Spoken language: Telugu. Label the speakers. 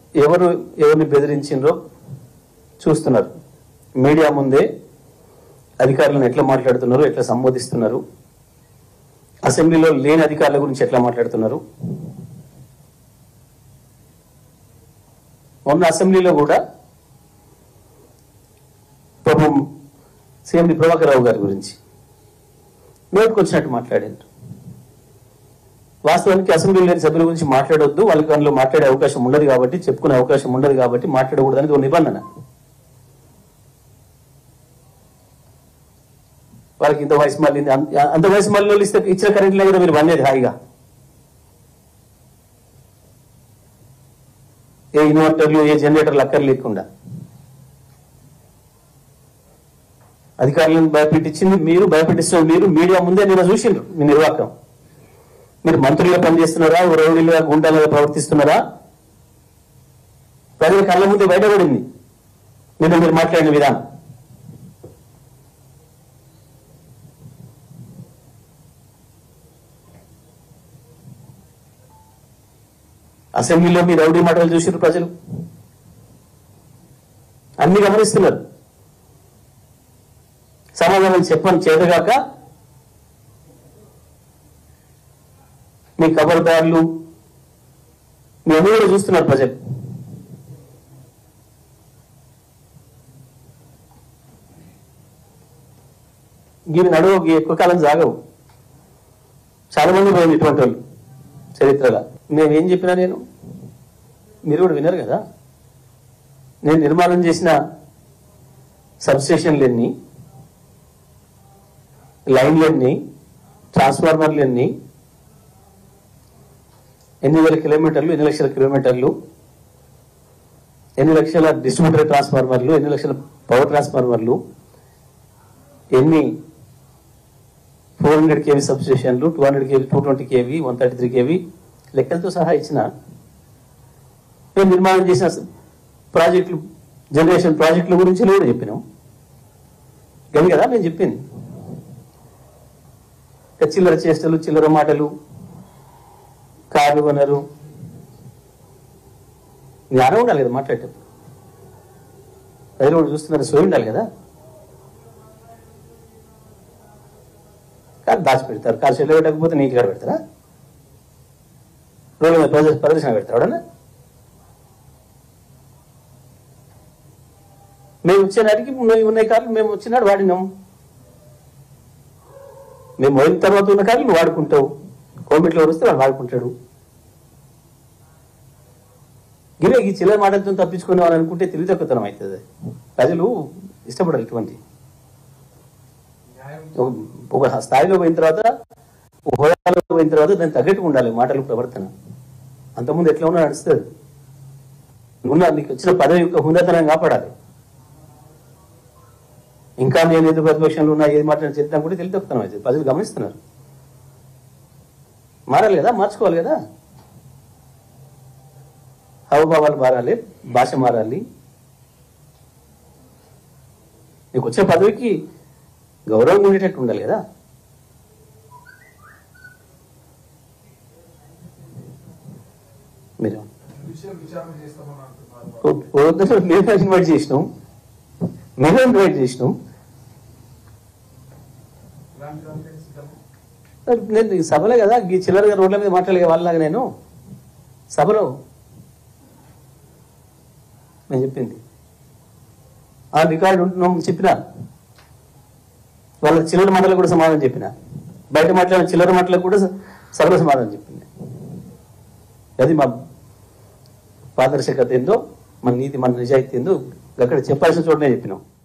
Speaker 1: ఎవరు ఎవరిని బెదిరించిండ్రో చూస్తున్నారు మీడియా ముందే అధికారులను ఎట్లా మాట్లాడుతున్నారు ఎట్లా సంబోధిస్తున్నారు అసెంబ్లీలో లేని అధికారుల గురించి ఎట్లా మాట్లాడుతున్నారు మొన్న అసెంబ్లీలో కూడా పాపం సీఎం ప్రభాకర్ రావు గారి గురించి నోటుకొచ్చినట్టు మాట్లాడారు వాస్తవానికి అసెంబ్లీ లేని సభ్యుల గురించి మాట్లాడొద్దు వాళ్ళకి అందులో మాట్లాడే అవకాశం ఉండదు కాబట్టి చెప్పుకునే అవకాశం ఉండదు కాబట్టి మాట్లాడకూడదు అనేది ఒక నిబంధన వాళ్ళకి ఇంత వయసు మళ్ళీ అంత వయసు మళ్ళీ ఇస్తే ఇచ్చిన కరెంట్ కదా మీరు వన్నేది హాయిగా ఏ ఇన్వర్టర్లు ఏ జనరేటర్లు అక్కర్ లేకుండా అధికారులను భయపెట్టించింది మీరు భయపెట్టిస్తున్న మీరు మీడియా ముందే నేను చూసిండ్రు మీ నిర్వాహకం మీరు మంత్రులుగా పనిచేస్తున్నారా రౌడీలుగా గుండాలుగా ప్రవర్తిస్తున్నారా ప్రజల కళ్ళ ముందే బయటపడింది నిన్న మీరు మాట్లాడిన విధానం అసెంబ్లీలో మీ రౌడీ మాటలు చూసిరు ప్రజలు అన్ని గమనిస్తున్నారు సమాధానం చెప్పని చేతగాక మీ కబర్దారులు మీ అన్ని కూడా చూస్తున్నారు ప్రజలు ఇవి నడువు ఇవి ఎక్కువ కాలం సాగవు చాలా మంది పోయింది ఇటువంటి వాళ్ళు చరిత్రగా నేను ఏం చెప్పినా నేను మీరు కూడా వినరు కదా నేను నిర్మాణం చేసిన సబ్స్టేషన్లు ఎన్ని లైన్లు ఎన్ని ట్రాన్స్ఫార్మర్లు ఎన్ని ఎన్ని వేల కిలోమీటర్లు ఎన్ని లక్షల కిలోమీటర్లు ఎన్ని లక్షల డిస్ట్రిబ్యూటర్ ట్రాన్స్ఫార్మర్లు ఎన్ని లక్షల పవర్ ట్రాన్స్ఫార్మర్లు ఎన్ని ఫోర్ హండ్రెడ్ కేవీ సబ్స్టేషన్లు two hundred KV two twenty KV one thirty three KV లెక్కలతో సహా ఇచ్చిన మేము నిర్మాణం చేసిన ప్రాజెక్టులు జనరేషన్ ప్రాజెక్టుల గురించి కూడా చెప్పినాం గది కదా నేను చెప్పింది ఇక చిల్లర చేష్టలు చిల్లర మాటలు కార్లు కొనరు జ్ఞానం ఉండాలి కదా మాట్లాడేటప్పుడు ప్రజలు కూడా చూస్తున్నారు సోయి ఉండాలి కదా కాదు దాచి పెడతారు కాదు చెల్లు పెట్టకపోతే నీటి కాడ పెడతారా రోడ్ల మీద ప్రదర్శన ప్రదర్శన పెడతారు ఎవడన్నా మేము వచ్చే నాటికి మేము ఉన్నాయి కార్లు మేము వచ్చినాడు వాడినాం మేము పోయిన తర్వాత ఉన్న కార్లు నువ్వు వాడుకుంటావు కోవిడ్లో వస్తే వాడు వాడుకుంటాడు గిరే ఈ చిల్లర మాటలతో తప్పించుకునే వాళ్ళు అనుకుంటే తెలివితక్కుతనం అవుతుంది ప్రజలు ఇష్టపడరు ఇటువంటి ఒక- ఒక స్థాయిలో పోయిన తర్వాత ఒక హోదాలో పోయిన తర్వాత దానికి తగ్గట్టుగా ఉండాలి మాటలు ప్రవర్తన అంతకుముందు ఎట్లా ఉన్నా నడుస్తుంది ఉన్న నీకు వచ్చిన పదవి యొక్క హుందతనం కాపాడాలి ఇంకా నేను ఎందుకు ప్రతిపక్షంలో ఉన్నా ఏది మాట్లాడిన చెప్తాను కూడా తెలివి తప్పుతాను అయితే ప్రజలు గమనిస్తున్నారు మారాలి కదా మార్చుకోవాలి కదా హావభావాలు మారాలి భాష మారాలి నీకు వచ్చే పదవికి గౌరవం ఉండేటట్టు ఉండాలి కదా మీరు
Speaker 2: విషయం విచారణ చేస్తామని అంటున్నారు
Speaker 1: వద్దు మేమే ఇన్వైట్ చేసినాం మేమే ఇన్వైట్ చేసినాం
Speaker 2: ఇలాంటి దానికైనా సిద్ధమా?
Speaker 1: మరి నేను ఈ సభలే కదా ఈ చిల్లరగా రోడ్ల మీద మాట్లాడే వాళ్ళలాగా నేను సభలో నేను చెప్పింది ఆ రికార్డు ఉంటున్నాం చెప్పిన వాళ్ళ చిల్లర మాటలకు కూడా సమాధానం చెప్పిన బయట మాట్లాడిన చిల్లర మాటలకు కూడా సభలో సమాధానం చెప్పింది అది మా పారదర్శకత ఏందో మన నీతి మన నిజాయితీ ఏందో అక్కడ చెప్పాల్సిన చోటనే చెప్పినాం